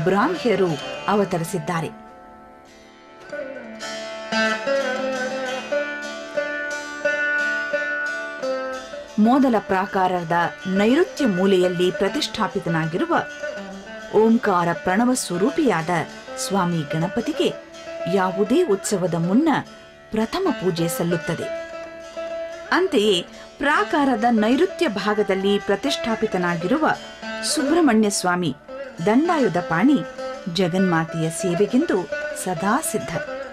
ಬ್ರಾಹ್ಮ್ಯರು ಅವತರಿಸಿದ್ದಾರೆ ಮೊದಲ ಪ್ರಾಕಾರದ ನೈಋತ್ಯ ಮೂಲೆಯಲ್ಲಿ ಪ್ರತಿಷ್ಠಾಪಿತನಾಗಿರುವ ಓಂಕಾರ ಪ್ರಣವ ಸ್ವರೂಪಿಯಾದ ಸ್ವಾಮಿ ಗಣಪತಿಗೆ ಯಾವುದೇ ಉತ್ಸವದ ಮುನ್ನ ಪ್ರಥಮ ಪೂಜೆ ಸಲ್ಲುತ್ತದೆ ಅಂತೆಯೇ ಪ್ರಾಕಾರದ ನೈಋತ್ಯ ಭಾಗದಲ್ಲಿ ಪ್ರತಿಷ್ಠಾಪಿತನಾಗಿರುವ ಸುಬ್ರಹ್ಮಣ್ಯ ಸ್ವಾಮಿ ದಂಡಾಯುಧ ಪಾಣಿ ಜಗನ್ಮಾತೆಯ ಸೇವೆಗೆಂದು ಸದಾ ಸಿದ್ಧ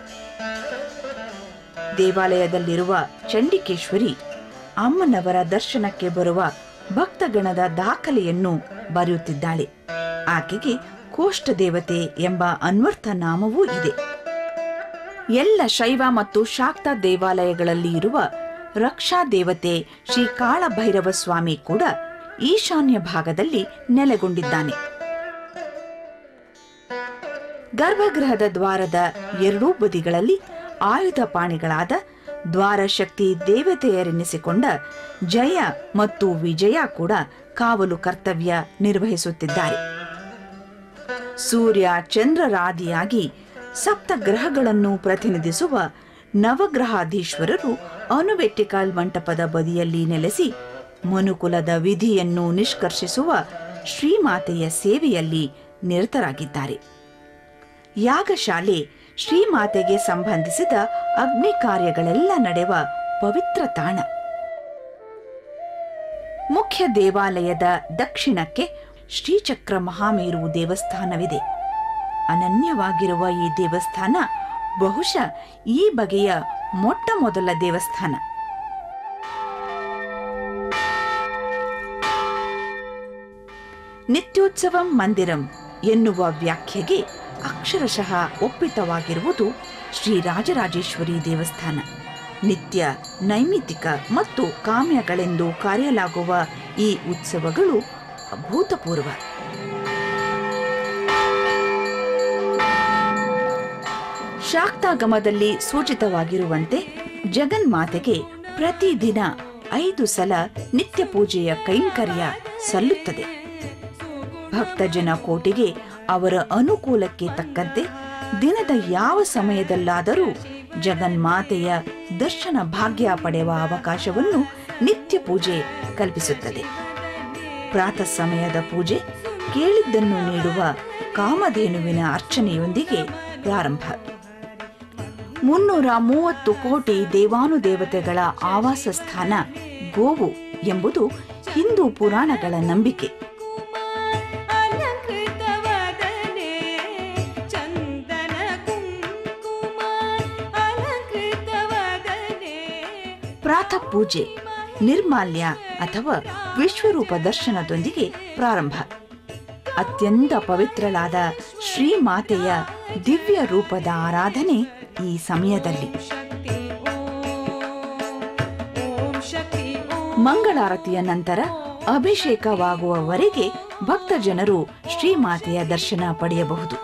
ದೇವಾಲಯದಲ್ಲಿರುವ ಚಂಡಿಕೇಶ್ವರಿ ಅಮ್ಮನವರ ದರ್ಶನಕ್ಕೆ ಬರುವ ಭಕ್ತಗಣದ ದಾಖಲೆಯನ್ನು ಬರೆಯುತ್ತಿದ್ದಾಳೆ ಆಕೆಗೆ ಕೋಷ್ಠ ದೇವತೆ ಎಂಬ ಅನ್ವರ್ಥ ನಾಮವೂ ಇದೆ ಎಲ್ಲ ಶೈವ ಮತ್ತು ಶಾಕ್ತ ದೇವಾಲಯಗಳಲ್ಲಿ ಇರುವ ರಕ್ಷಾ ದೇವತೆ ಶ್ರೀ ಕಾಳಭೈರವ ಸ್ವಾಮಿ ಕೂಡ ಈಶಾನ್ಯ ಭಾಗದಲ್ಲಿ ನೆಲೆಗೊಂಡಿದ್ದಾನೆ ಗರ್ಭಗೃಹದ ದ್ವಾರದ ಎರಡೂ ಬದಿಗಳಲ್ಲಿ ಆಯುಧ ಪಾಣಿಗಳಾದ ದ್ವಾರಶಕ್ತಿ ದೇವತೆಯರೆನಿಸಿಕೊಂಡ ಜಯ ಮತ್ತು ವಿಜಯ ಕೂಡ ಕಾವಲು ಕರ್ತವ್ಯ ನಿರ್ವಹಿಸುತ್ತಿದ್ದಾರೆ ಸೂರ್ಯ ಚಂದ್ರರಾದಿಯಾಗಿ ಸಪ್ತ ಗ್ರಹಗಳನ್ನು ಪ್ರತಿನಿಧಿಸುವ ನವಗ್ರಹಾಧೀಶ್ವರರು ಅನುವೆಟ್ಟಿಕಲ್ ಮಂಟಪದ ಬದಿಯಲ್ಲಿ ನೆಲೆಸಿ ಮನುಕುಲದ ವಿಧಿಯನ್ನು ನಿಷ್ಕರ್ಷಿಸುವ ಶ್ರೀಮಾತೆಯ ಸೇವೆಯಲ್ಲಿ ನಿರತರಾಗಿದ್ದಾರೆ ಯಾಗಶಾಲೆ ಶ್ರೀಮಾತೆಗೆ ಸಂಬಂಧಿಸಿದ ಅಗ್ನಿ ಕಾರ್ಯಗಳೆಲ್ಲ ನಡೆವ ಪವಿತ್ರ ತಾಣ ಮುಖ್ಯ ದೇವಾಲಯದ ದಕ್ಷಿಣಕ್ಕೆ ಶ್ರೀಚಕ್ರ ಮಹಾಮೇರು ದೇವಸ್ಥಾನವಿದೆ ಅನನ್ಯವಾಗಿರುವ ಈ ದೇವಸ್ಥಾನ ಬಹುಶಃ ಈ ಬಗೆಯ ಮೊಟ್ಟ ಮೊದಲ ದೇವಸ್ಥಾನ ನಿತ್ಯೋತ್ಸವಂ ಮಂದಿರಂ ಎನ್ನುವ ವ್ಯಾಖ್ಯೆಗೆ ಅಕ್ಷರಶಃ ಒಪ್ಪಿತವಾಗಿರುವುದು ಶ್ರೀ ರಾಜರಾಜೇಶ್ವರಿ ದೇವಸ್ಥಾನ ನಿತ್ಯ ನೈಮಿತ್ತಿಕ ಮತ್ತು ಕಾಮ್ಯಗಳೆಂದು ಕರೆಯಲಾಗುವ ಈ ಉತ್ಸವಗಳು ಅಭೂತಪೂರ್ವ ಶಾಕ್ತಾಗಮದಲ್ಲಿ ಸೂಚಿತವಾಗಿರುವಂತೆ ಜಗನ್ಮಾತೆಗೆ ಪ್ರತಿದಿನ ಐದು ಸಲ ನಿತ್ಯ ಪೂಜೆಯ ಕೈಂಕರ್ಯ ಸಲ್ಲುತ್ತದೆ ಭಕ್ತಜನ ಕೋಟಿಗೆ ಅವರ ಅನುಕೂಲಕ್ಕೆ ತಕ್ಕಂತೆ ದಿನದ ಯಾವ ಸಮಯದಲ್ಲಾದರೂ ಜಗನ್ಮಾತೆಯ ದರ್ಶನ ಭಾಗ್ಯ ಪಡೆಯುವ ಅವಕಾಶವನ್ನು ನಿತ್ಯ ಪೂಜೆ ಕಲ್ಪಿಸುತ್ತದೆ ಪ್ರಾತಃ ಸಮಯದ ಪೂಜೆ ಕೇಳಿದ್ದನ್ನು ನೀಡುವ ಕಾಮಧೇನುವಿನ ಅರ್ಚನೆಯೊಂದಿಗೆ ಪ್ರಾರಂಭ ಮುನ್ನೂರ ಮೂವತ್ತು ಕೋಟಿ ದೇವಾನುದೇವತೆಗಳ ಆವಾಸ ಸ್ಥಾನ ಗೋವು ಎಂಬುದು ಹಿಂದೂ ಪುರಾಣಗಳ ನಂಬಿಕೆ ಅಲಂಕೃತವದನೆ ಚಂದನ ಕುಂಕುಮ ಅಲಂಕೃತವದನೆ ಪ್ರಾತಃ ಪೂಜೆ ನಿರ್ಮಾಲ್ಯ ಅಥವಾ ವಿಶ್ವರೂಪ ದರ್ಶನದೊಂದಿಗೆ ಪ್ರಾರಂಭ ಅತ್ಯಂತ ಪವಿತ್ರಳಾದ ಶ್ರೀಮಾತೆಯ ದಿವ್ಯ ರೂಪದ ಆರಾಧನೆ ಈ ಸಮಯದಲ್ಲಿ ಶಕ್ತಿ ಓಂ ಶಕ್ತಿ ಓಂ ಮಂಗಳಾರತಿಯ ನಂತರ ಅಭಿಷೇಕವಾಗುವವರೆಗೆ ಭಕ್ತಜನರು ಶ್ರೀಮಾತೆಯ ದರ್ಶನ ಪಡೆಯಬಹುದು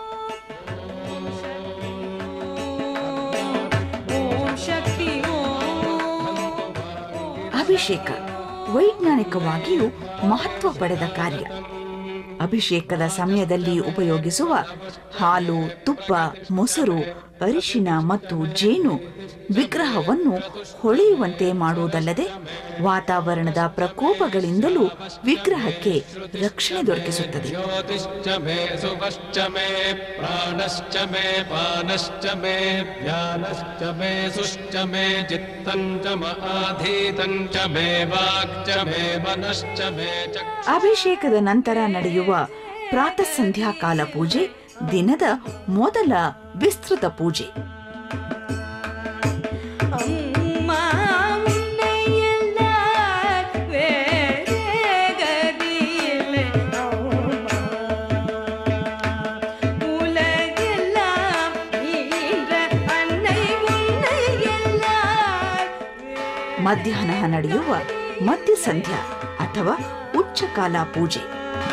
ಓಂ ಶಕ್ತಿ ಓಂ ಅಭಿಷೇಕ ವೈಜ್ಞಾನಿಕವಾಗಿಯೂ ಮಹತ್ವ ಪಡೆದ ಕಾರ್ಯ ಅಭಿಷೇಕದ ಸಮಯದಲ್ಲಿ ಉಪಯೋಗಿಸುವ ಹಾಲು ತುಪ್ಪ ಮೊಸರು ಅರಿಶಿನ ಮತ್ತು ಜೇನು ವಿಗ್ರಹವನ್ನು ಹೊಳೆಯುವಂತೆ ಮಾಡುವುದಲ್ಲದೆ ವಾತಾವರಣದ ಪ್ರಕೋಪಗಳಿಂದಲೂ ವಿಗ್ರಹಕ್ಕೆ ರಕ್ಷಣೆ ದೊರಕಿಸುತ್ತದೆ ज्योतिश्च मे सुवश्च मे प्राणश्च मे पानश्च मे ज्ञानश्च मे सुश्च मे चित्तं च महाधीतं च मे वाक् च मे मनश्च मे च ಅಭಿಷೇಕದ ನಂತರ ನಡೆಯುವ ಪ್ರಾತಃ ಸಂಧ್ಯಾಕಾಲ ಪೂಜೆ ದಿನದ ಮೊದಲ ವಿಸ್ತೃತ ಪೂಜೆ அம்மா உன்னை எல்லார் வேறே கதியில்லை அம்மா. உலகெல்லாம் ஈன்ற அன்னை உன்னை எல்லார் ಮಧ್ಯಾಹ್ನ ನಡೆಯುವ ಮಧ್ಯ ಸಂಧ್ಯಾ ಅಥವಾ ಉಚ್ಚಕಾಲ ಪೂಜೆ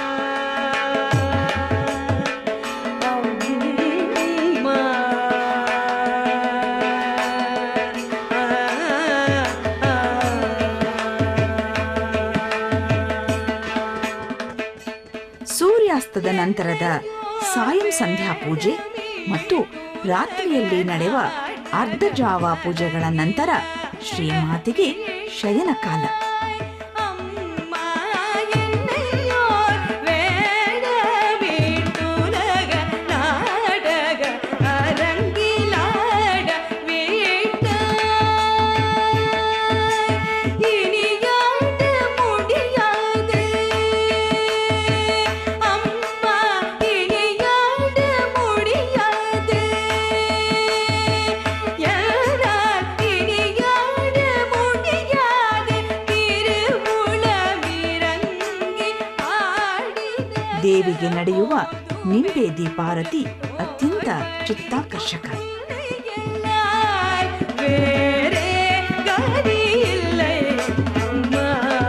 அம்மா. ಸೂರ್ಯಾಸ್ತದ ನಂತರದ ಸಾಯಂ ಸಂಧ್ಯಾ ಪೂಜೆ ಮತ್ತು ರಾತ್ರಿಯಲ್ಲಿ ನಡೆಯುವ ಅರ್ಧಜಾವ ಪೂಜೆಗಳ ನಂತರ ಶ್ರೀಮಾತೆಗೆ ಶಯನ ಕಾಲ அம்மா என்னையோர் வேட வீட்டுலக நாடக அரங்கிலாட வீட்ட இனியாட முடியாது அம்மா இனியாட முடியாது யாரால் இனியாட முடியாது திருவுளமிறங்கி ஆடின ದೇವಿಗೆ ನಡೆಯುವ ನಿಂಬೆ ದೀಪಾರತಿ ಅತ್ಯಂತ ಚಿತ್ತಾಕರ್ಷಕ எல்லார் வேறே கதி இல்லை அம்மா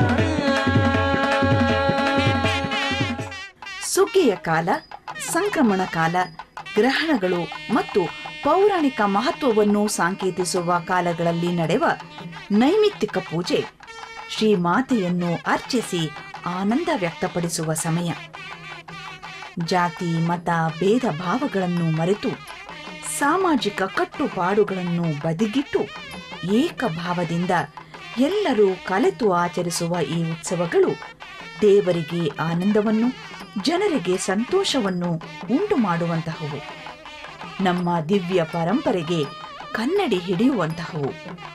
ಸುಗ್ಗಿಯ ಕಾಲ ಸಂಕ್ರಮಣ ಕಾಲ ಗ್ರಹಣಗಳು ಮತ್ತು ಪೌರಾಣಿಕ ಮಹತ್ವವನ್ನು ಸಾಂಕೇತಿಸುವ ಕಾಲಗಳಲ್ಲಿ ನಡೆವ ನೈಮಿತ್ತಿಕ ಪೂಜೆ ಶ್ರೀಮಾತೆಯನ್ನು ಅರ್ಚಿಸಿ ಆನಂದ ವ್ಯಕ್ತಪಡಿಸುವ ಸಮಯ ಜಾತಿ ಮತ ಭೇದ ಭಾವಗಳನ್ನು ಮರೆತು ಸಾಮಾಜಿಕ ಕಟ್ಟುಪಾಡುಗಳನ್ನು ಬದಿಗಿಟ್ಟು ಏಕಭಾವದಿಂದ ಎಲ್ಲರೂ ಕಲೆತು ಆಚರಿಸುವ ಈ ಉತ್ಸವಗಳು ದೇವರಿಗೆ ಆನಂದವನ್ನು ಜನರಿಗೆ ಸಂತೋಷವನ್ನು ಉಂಟು ಮಾಡುವಂತಹವು ನಮ್ಮ ದಿವ್ಯ ಪರಂಪರೆಗೆ ಕನ್ನಡಿ ಹಿಡಿಯುವಂತಹವು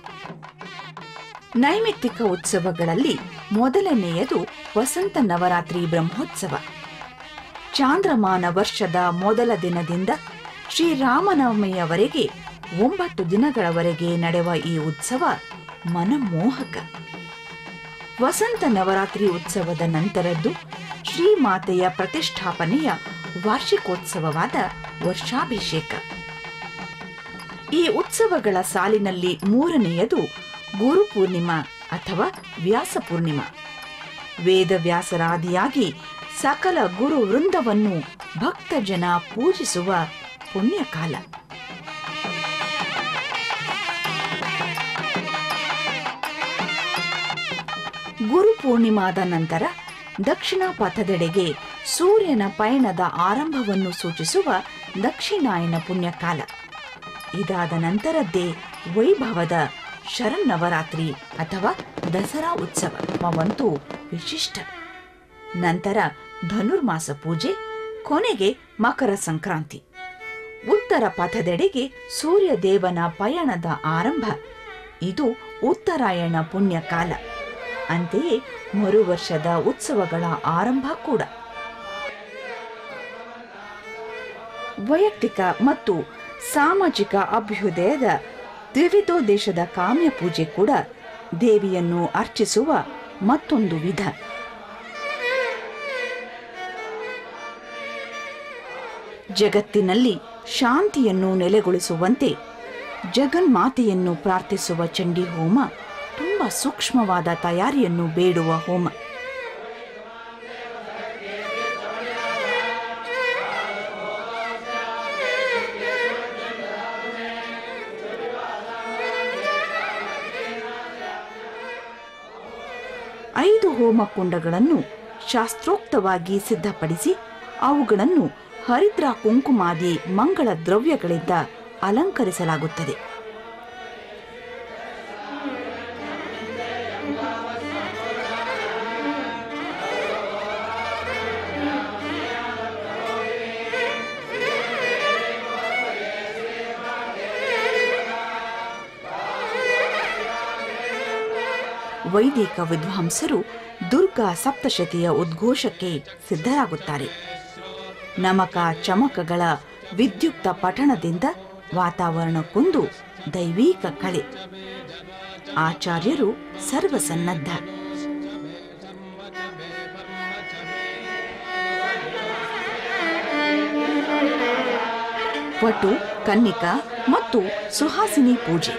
ನೈಮಿತ್ತಿಕ ಉತ್ಸವಗಳಲ್ಲಿ ಮೊದಲನೆಯದು ವಸಂತ ನವರಾತ್ರಿ ಬ್ರಹ್ಮೋತ್ಸವ ಚಾಂದ್ರಮಾನ ವರ್ಷದ ಮೊದಲ ದಿನದಿಂದ ಶ್ರೀರಾಮನವಮಿಯವರೆಗೆ ಒಂಬತ್ತು ದಿನಗಳವರೆಗೆ ನಡೆವ ಈ ಉತ್ಸವ ಮನಮೋಹಕ ವಸಂತ ನವರಾತ್ರಿ ಉತ್ಸವದ ನಂತರದ್ದು ಶ್ರೀಮಾತೆಯ ಪ್ರತಿಷ್ಠಾಪನೆಯ ವಾರ್ಷಿಕೋತ್ಸವವಾದ ವರ್ಷಾಭಿಷೇಕ ಈ ಉತ್ಸವಗಳ ಸಾಲಿನಲ್ಲಿ ಮೂರನೆಯದು ಗುರುಪೂರ್ಣಿಮಾ ಅಥವಾ ವ್ಯಾಸ ಪೂರ್ಣಿಮಾ ವೇದವ್ಯಾಸರಾದಿಯಾಗಿ ಸಕಲ ಗುರು ವೃಂದವನ್ನು ಭಕ್ತ ಜನ ಪೂಜಿಸುವ ಪುಣ್ಯಕಾಲ ಗುರು ಪೂರ್ಣಿಮಾದ ನಂತರ ದಕ್ಷಿಣ ಪಥದೆಡೆಗೆ ಸೂರ್ಯನ ಪಯಣದ ಆರಂಭವನ್ನು ಸೂಚಿಸುವ ದಕ್ಷಿಣಾಯನ ಪುಣ್ಯಕಾಲ ಇದಾದ ನಂತರದ್ದೇ ವೈಭವದ ಶರನ್ನವರಾತ್ರಿ ಅಥವಾ ದಸರಾ ಉತ್ಸವವಂತೂ ವಿಶಿಷ್ಟ ನಂತರ ಧನುರ್ಮಾಸ ಪೂಜೆ ಕೊನೆಗೆ ಮಕರ ಸಂಕ್ರಾಂತಿ ಉತ್ತರ ಪಥದೆಡೆಗೆ ಸೂರ್ಯದೇವನ ಪಯಣದ ಆರಂಭ ಇದು ಉತ್ತರಾಯಣ ಪುಣ್ಯಕಾಲ ಅಂತೆಯೇ ಮರು ವರ್ಷದ ಉತ್ಸವಗಳ ಆರಂಭ ಕೂಡ ವೈಯಕ್ತಿಕ ಮತ್ತು ಸಾಮಾಜಿಕ ಅಭ್ಯುದಯದ ದ್ವಿವಿಧೋದ್ದೇಶದ ಕಾಮ್ಯ ಪೂಜೆ ಕೂಡ ದೇವಿಯನ್ನು ಅರ್ಚಿಸುವ ಮತ್ತೊಂದು ವಿಧ ಜಗತ್ತಿನಲ್ಲಿ ಶಾಂತಿಯನ್ನು ನೆಲೆಗೊಳಿಸುವಂತೆ ಜಗನ್ಮಾತೆಯನ್ನು ಪ್ರಾರ್ಥಿಸುವ ಚಂಡಿ ಹೋಮ ತುಂಬಾ ಸೂಕ್ಷ್ಮವಾದ ತಯಾರಿಯನ್ನು ಬೇಡುವ ಹೋಮ ಐದು ಹೋಮಕುಂಡಗಳನ್ನು ಶಾಸ್ತ್ರೋಕ್ತವಾಗಿ ಸಿದ್ಧಪಡಿಸಿ ಅವುಗಳನ್ನು ಹರಿದ್ರ ಕುಂಕುಮಾದಿ ಮಂಗಳ ದ್ರವ್ಯಗಳಿಂದ ಅಲಂಕರಿಸಲಾಗುತ್ತದೆ ವೈದಿಕ ವಿದ್ವಾಂಸರು ದುರ್ಗಾ ಸಪ್ತಶತಿಯ ಉದ್ಘೋಷಕ್ಕೆ ಸಿದ್ಧರಾಗುತ್ತಾರೆ ನಮಕ ಚಮಕಗಳ ವಿದ್ಯುಕ್ತ ಪಠಣದಿಂದ ವಾತಾವರಣಕ್ಕೊಂದು ದೈವೀಕ ಕಳೆ ಆಚಾರ್ಯರು ಸರ್ವಸನ್ನದ್ಧ ವಟು ಕನ್ನಿಕಾ ಮತ್ತು ಸುಹಾಸಿನಿ ಪೂಜೆ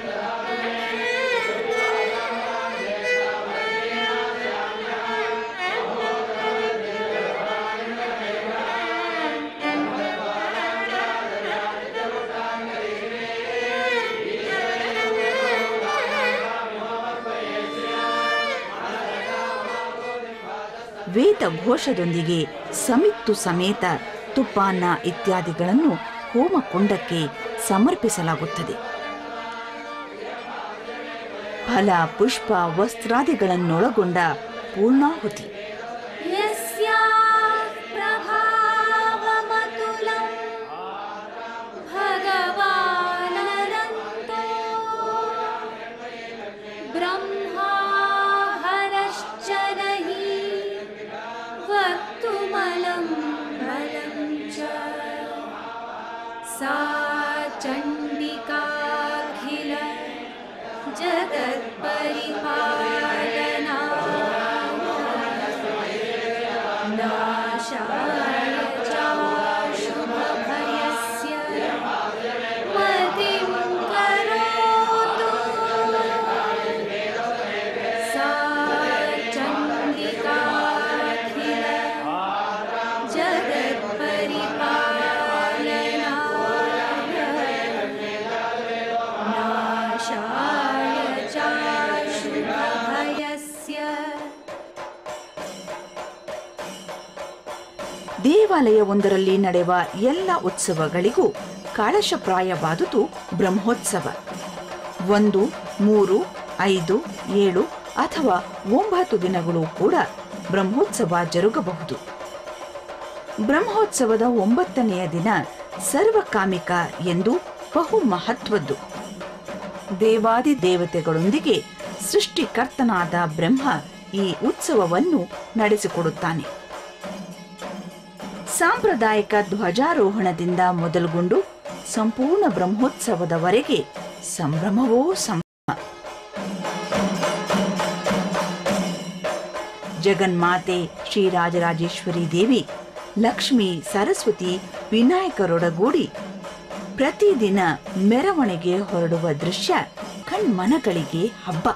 ವೇದ ಘೋಷದೊಂದಿಗೆ ಸಮಿತ್ತು ಸಮೇತ ತುಪ್ಪಾನ್ನ ಇತ್ಯಾದಿಗಳನ್ನು ಹೋಮಕುಂಡಕ್ಕೆ ಸಮರ್ಪಿಸಲಾಗುತ್ತದೆ ಫಲ ಪುಷ್ಪ ವಸ್ತ್ರಾದಿಗಳನ್ನೊಳಗೊಂಡ ಪೂರ್ಣಾಹುತಿ यस्याः प्रभावमतुलं भगवाननन्तो ब्रह्मा हरश्च नहि वक्तुमलं बलं च सा चण्डिकाखिल जगत्परिपालना नाशाय चाशुभभयस्य मतिं करोतु सा चण्डिकाखिल जगत्परिपालनाय नाशाय चाशुभभयस्य ದೇವಾಲಯವೊಂದರಲ್ಲಿ ನಡೆವ ಎಲ್ಲ ಉತ್ಸವಗಳಿಗೂ ಕಾಳಶಪ್ರಾಯವಾದುದು ಬ್ರಹ್ಮೋತ್ಸವ ಒಂದು ಮೂರು ಐದು ಏಳು ಅಥವಾ ಒಂಬತ್ತು ದಿನಗಳು ಕೂಡ ಬ್ರಹ್ಮೋತ್ಸವ ಜರುಗಬಹುದು ಬ್ರಹ್ಮೋತ್ಸವದ ಒಂಬತ್ತನೆಯ ದಿನ ಸರ್ವಕಾಮಿಕ ಎಂದು ಬಹು ಮಹತ್ವದ್ದು ದೇವಾದಿ ದೇವತೆಗಳೊಂದಿಗೆ ಸೃಷ್ಟಿಕರ್ತನಾದ ಬ್ರಹ್ಮ ಈ ಉತ್ಸವವನ್ನು ನಡೆಸಿಕೊಡುತ್ತಾನೆ ಸಾಂಪ್ರದಾಯಿಕ ಧ್ವಜಾರೋಹಣದಿಂದ ಮೊದಲುಗೊಂಡು ಸಂಪೂರ್ಣ ಬ್ರಹ್ಮೋತ್ಸವದವರೆಗೆ ಸಂಭ್ರಮವೋ ಸಂಭ್ರಮ ಜಗನ್ಮಾತೆ ಶ್ರೀರಾಜರಾಜೇಶ್ವರಿ ದೇವಿ ಲಕ್ಷ್ಮಿ ಸರಸ್ವತಿ ವಿನಾಯಕರೊಡಗೂಡಿ ಪ್ರತಿದಿನ ಮೆರವಣಿಗೆ ಹೊರಡುವ ದೃಶ್ಯ ಕಣ್ಮನಗಳಿಗೆ ಹಬ್ಬ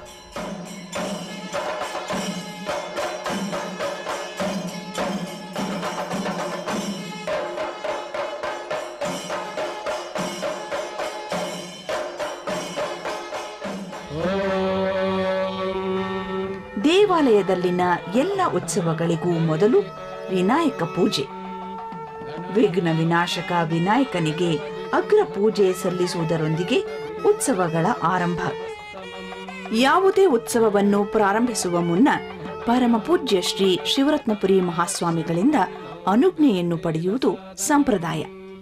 ದೇವಾಲಯದಲ್ಲಿನ ಎಲ್ಲ ಉತ್ಸವಗಳಿಗೂ ಮೊದಲು ವಿನಾಯಕ ಪೂಜೆ ವಿಘ್ನ ವಿನಾಶಕ ವಿನಾಯಕನಿಗೆ ಅಗ್ರ ಪೂಜೆ ಸಲ್ಲಿಸುವುದರೊಂದಿಗೆ ಉತ್ಸವಗಳ ಆರಂಭ ಯಾವುದೇ ಉತ್ಸವವನ್ನು ಪ್ರಾರಂಭಿಸುವ ಮುನ್ನ ಪರಮ ಪೂಜ್ಯ ಶ್ರೀ ಶಿವರತ್ನಪುರಿ ಮಹಾಸ್ವಾಮಿಗಳಿಂದ ಅನುಜ್ಞೆಯನ್ನು ಪಡೆಯುವುದು ಸಂಪ್ರದಾಯ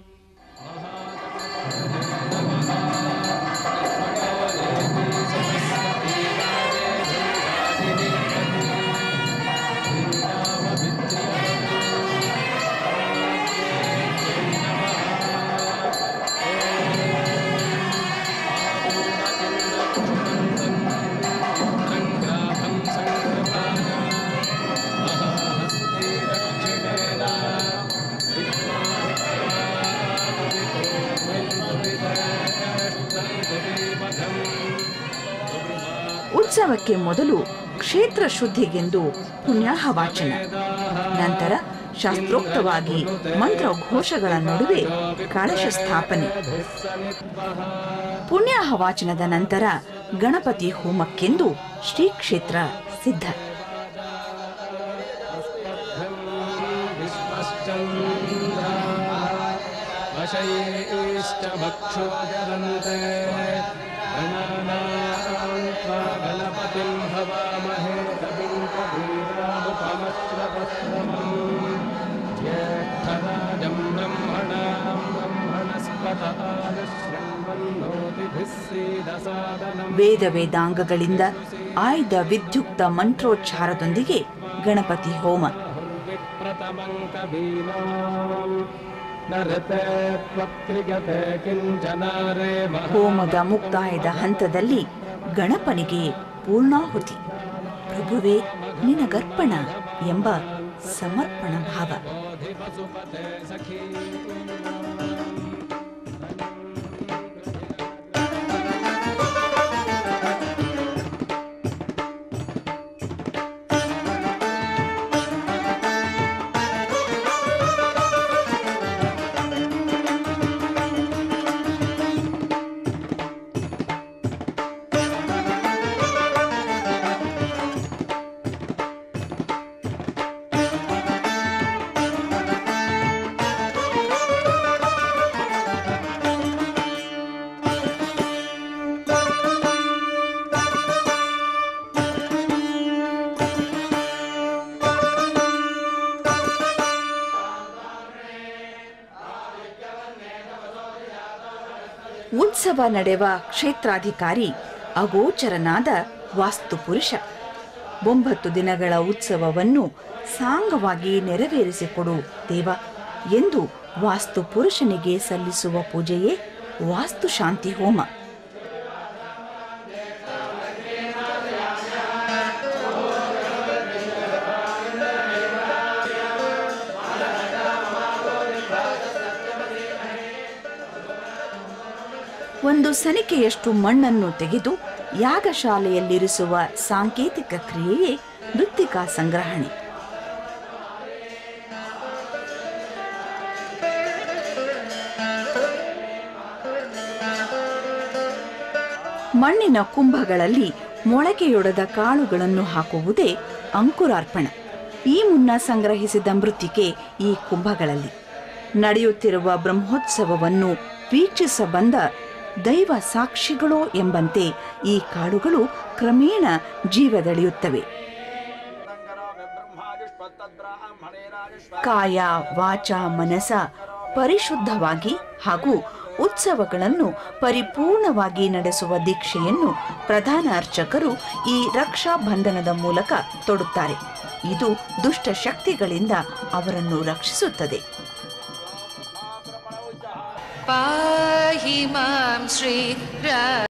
ಉತ್ಸವಕ್ಕೆ ಮೊದಲು ಕ್ಷೇತ್ರ ಶುದ್ಧಿಗೆಂದು ಪುಣ್ಯಾಹ ವಾಚನ ನಂತರ ಶಾಸ್ತ್ರೋಕ್ತವಾಗಿ ಮಂತ್ರ ಘೋಷಗಳ ನಡುವೆ ಕಳಶ ಸ್ಥಾಪನೆ ಪುಣ್ಯಾಹ ವಾಚನದ ನಂತರ ಗಣಪತಿ ಹೋಮಕ್ಕೆಂದು ಶ್ರೀ ಕ್ಷೇತ್ರ ಸಿದ್ಧ वशैश्च भक्षोदरन्ते गणानां त्वा गणपतिं भवामहे कविं कबीरामुपमश्रवस्त्रमम् ज्येष्ठराजं ब्रह्मणां ब्रह्मणस्पत आयुष्यन्वन्नोतिभिः सीदसादनम् ವೇದ ವೇದಾಂಗಗಳಿಂದ ಆಯ್ದ ವಿದ್ಯುಕ್ತ ಮಂತ್ರೋಚ್ಚಾರದೊಂದಿಗೆ ಗಣಪತಿ ಹೋಮ विप्रतमं कवीनाम् नरते त्वत्क्रियते किञ्चनारे ಹೋಮದ ಮುಕ್ತಾಯದ ಹಂತದಲ್ಲಿ ಗಣಪನಿಗೆ ಪೂರ್ಣಾಹುತಿ ಪ್ರಭುವೇ ನಿನಗರ್ಪಣ ಎಂಬ ಸಮರ್ಪಣ ಭಾವ महाधिपसुपते सखी ಉತ್ಸವ ನಡೆವ ಕ್ಷೇತ್ರಾಧಿಕಾರಿ ಅಗೋಚರನಾದ ವಾಸ್ತುಪುರುಷ ಒಂಬತ್ತು ದಿನಗಳ ಉತ್ಸವವನ್ನು ಸಾಂಗವಾಗಿ ನೆರವೇರಿಸಿಕೊಡು ದೇವ ಎಂದು ವಾಸ್ತುಪುರುಷನಿಗೆ ಸಲ್ಲಿಸುವ ಪೂಜೆಯೇ ವಾಸ್ತುಶಾಂತಿ ಹೋಮ ಒಂದು ಸನಿಕೆಯಷ್ಟು ಮಣ್ಣನ್ನು ತೆಗೆದು ಯಾಗಶಾಲೆಯಲ್ಲಿರಿಸುವ ಸಾಂಕೇತಿಕ ಕ್ರಿಯೆಯೇ ಮೃತ್ತಿಕಾ ಸಂಗ್ರಹಣೆ ಮಣ್ಣಿನ ಕುಂಭಗಳಲ್ಲಿ ಮೊಳಕೆಯೊಡೆದ ಕಾಳುಗಳನ್ನು ಹಾಕುವುದೇ ಅಂಕುರಾರ್ಪಣ ಈ ಮುನ್ನ ಸಂಗ್ರಹಿಸಿದ ಮೃತ್ತಿಕೆ ಈ ಕುಂಭಗಳಲ್ಲಿ ನಡೆಯುತ್ತಿರುವ ಬ್ರಹ್ಮೋತ್ಸವವನ್ನು ವೀಕ್ಷಿಸ ಬಂದ ದೈವ ಸಾಕ್ಷಿಗಳೋ ಎಂಬಂತೆ ಈ ಕಾಳುಗಳು ಕ್ರಮೇಣ ಜೀವದೆಳೆಯುತ್ತವೆ ಕಾಯ ವಾಚ ಮನಸ ಪರಿಶುದ್ಧವಾಗಿ ಹಾಗೂ ಉತ್ಸವಗಳನ್ನು ಪರಿಪೂರ್ಣವಾಗಿ ನಡೆಸುವ ದೀಕ್ಷೆಯನ್ನು ಪ್ರಧಾನ ಅರ್ಚಕರು ಈ ರಕ್ಷಾ ಬಂಧನದ ಮೂಲಕ ತೊಡುತ್ತಾರೆ ಇದು ದುಷ್ಟ ಶಕ್ತಿಗಳಿಂದ ಅವರನ್ನು ರಕ್ಷಿಸುತ್ತದೆ पाहि मां श्री